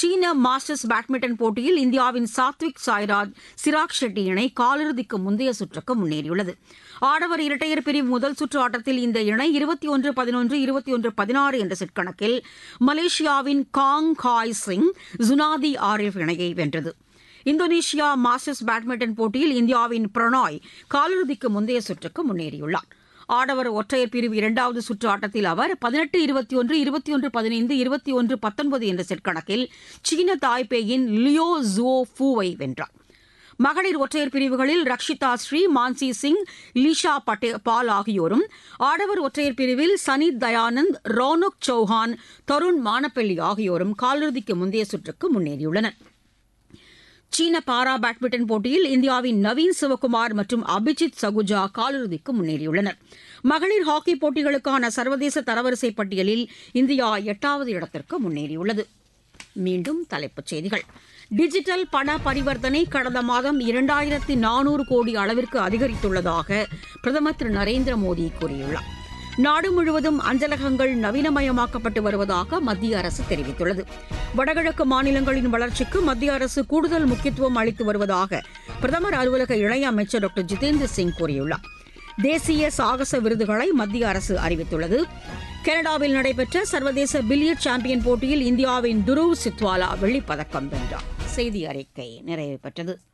சீன masters badminton போட்டியில் இந்தியாவின் சாத்விக் சாய்ராஜ் சிராக் ஷெட்டி இணை காலிறுதிக்கு முந்தைய சுற்றுக்கு முன்னேறியுள்ளது ஆடவர் இரட்டையர் பிரிவு முதல் சுற்று ஆட்டத்தில் இந்த இணை இருபத்தி ஒன்று பதினொன்று இருபத்தி ஒன்று பதினாறு என்ற செட் கணக்கில் மலேசியாவின் காங் காய் சிங் ஜுனாதி ஆரிஃப் இணையை வென்றது இந்தோனேஷியா மாஸ்டர்ஸ் பேட்மிண்டன் போட்டியில் இந்தியாவின் பிரணாய் காலிறுதிக்கு முந்தைய சுற்றுக்கு முன்னேறியுள்ளார் ஆடவர் ஒற்றையர் பிரிவு இரண்டாவது சுற்று ஆட்டத்தில் அவர் பதினெட்டு இருபத்தி ஒன்று இருபத்தி ஒன்று பதினைந்து இருபத்தி ஒன்று பத்தொன்பது என்ற செட் கணக்கில் சீன தாய்பேயின் லியோ ஜுவோ ஃபூவை வென்றார் மகளிர் ஒற்றையர் பிரிவுகளில் ரக்ஷிதா ஸ்ரீ மான்சி சிங் லீஷா பட்டே பால் ஆகியோரும் ஆடவர் ஒற்றையர் பிரிவில் சனித் தயானந்த் ரோனக் சௌஹான் தருண் மானப்பள்ளி ஆகியோரும் காலிறுதிக்கு முந்தைய சுற்றுக்கு முன்னேறியுள்ளனர் சீன பாரா பேட்மிண்டன் போட்டியில் இந்தியாவின் நவீன் சிவகுமார் மற்றும் அபிஜித் சகுஜா காலிறுதிக்கு முன்னேறியுள்ளனர் மகளிர் ஹாக்கி போட்டிகளுக்கான சர்வதேச தரவரிசை பட்டியலில் இந்தியா எட்டாவது இடத்திற்கு முன்னேறியுள்ளது மீண்டும் தலைப்புச் செய்திகள் டிஜிட்டல் பண பரிவர்த்தனை கடந்த மாதம் இரண்டாயிரத்தி நானூறு கோடி அளவிற்கு அதிகரித்துள்ளதாக பிரதமர் திரு நரேந்திர மோடி கூறியுள்ளார் நாடு முழுவதும் அஞ்சலகங்கள் நவீனமயமாக்கப்பட்டு வருவதாக மத்திய அரசு தெரிவித்துள்ளது வடகிழக்கு மாநிலங்களின் வளர்ச்சிக்கு மத்திய அரசு கூடுதல் முக்கியத்துவம் அளித்து வருவதாக பிரதமர் அலுவலக இணையமைச்சர் டாக்டர் ஜிதேந்திர சிங் கூறியுள்ளார் தேசிய சாகச விருதுகளை மத்திய அரசு அறிவித்துள்ளது கனடாவில் நடைபெற்ற சர்வதேச பில்லியர்ட் சாம்பியன் போட்டியில் இந்தியாவின் துருவ் சித்வாலா வெள்ளிப்பதக்கம் வென்றார் செய்தி அறிக்கை நிறைவு பெற்றது